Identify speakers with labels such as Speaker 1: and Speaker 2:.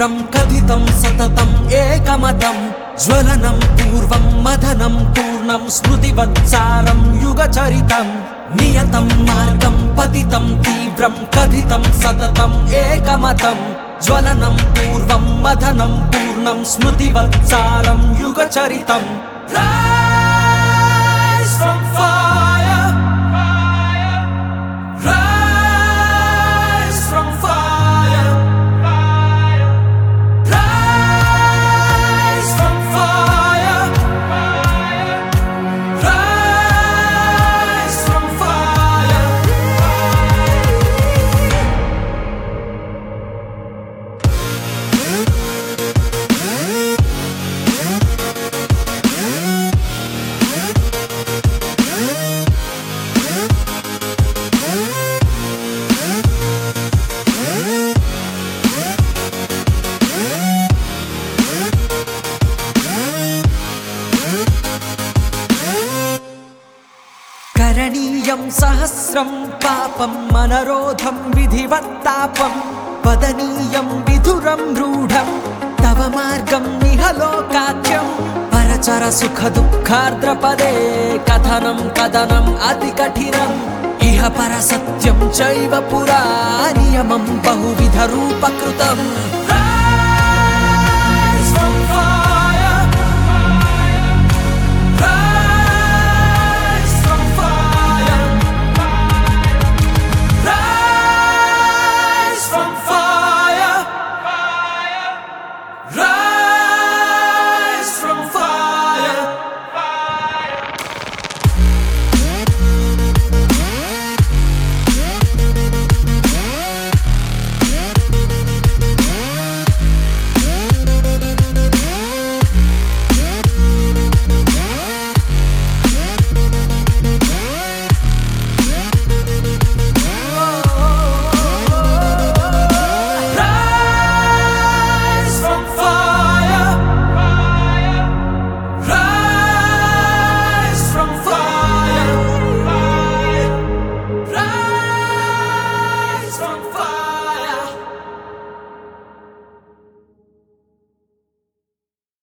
Speaker 1: తీవ్రం కథితం సతతం ఏకమతం జ్వలనం పూర్వం మదనం పూర్ణం స్మృతివత్సారం యుగచరితం నియతం మార్గం పతితం తీవ్రం కథితం సతతం ఏకమతం జ్వలనం పూర్వం మదనం పూర్ణం స్మృతివత్సారం యుగచరితం Rise from fire Rise from fire Rise from fire Rise from fire కరణీయం సహస్రం పాపం మనరోధం విధివత్తాపం వదనీయం విధురం రూఢం తవ మార్గం ఇహలోకాఖ్యం పరచర సుఖ దుఃఖార్ద్రపదే కథనం కథనం అతి కఠినం ఇహ పర సత్యం చైవ పురా నియమం బహువిధ రూపకృతం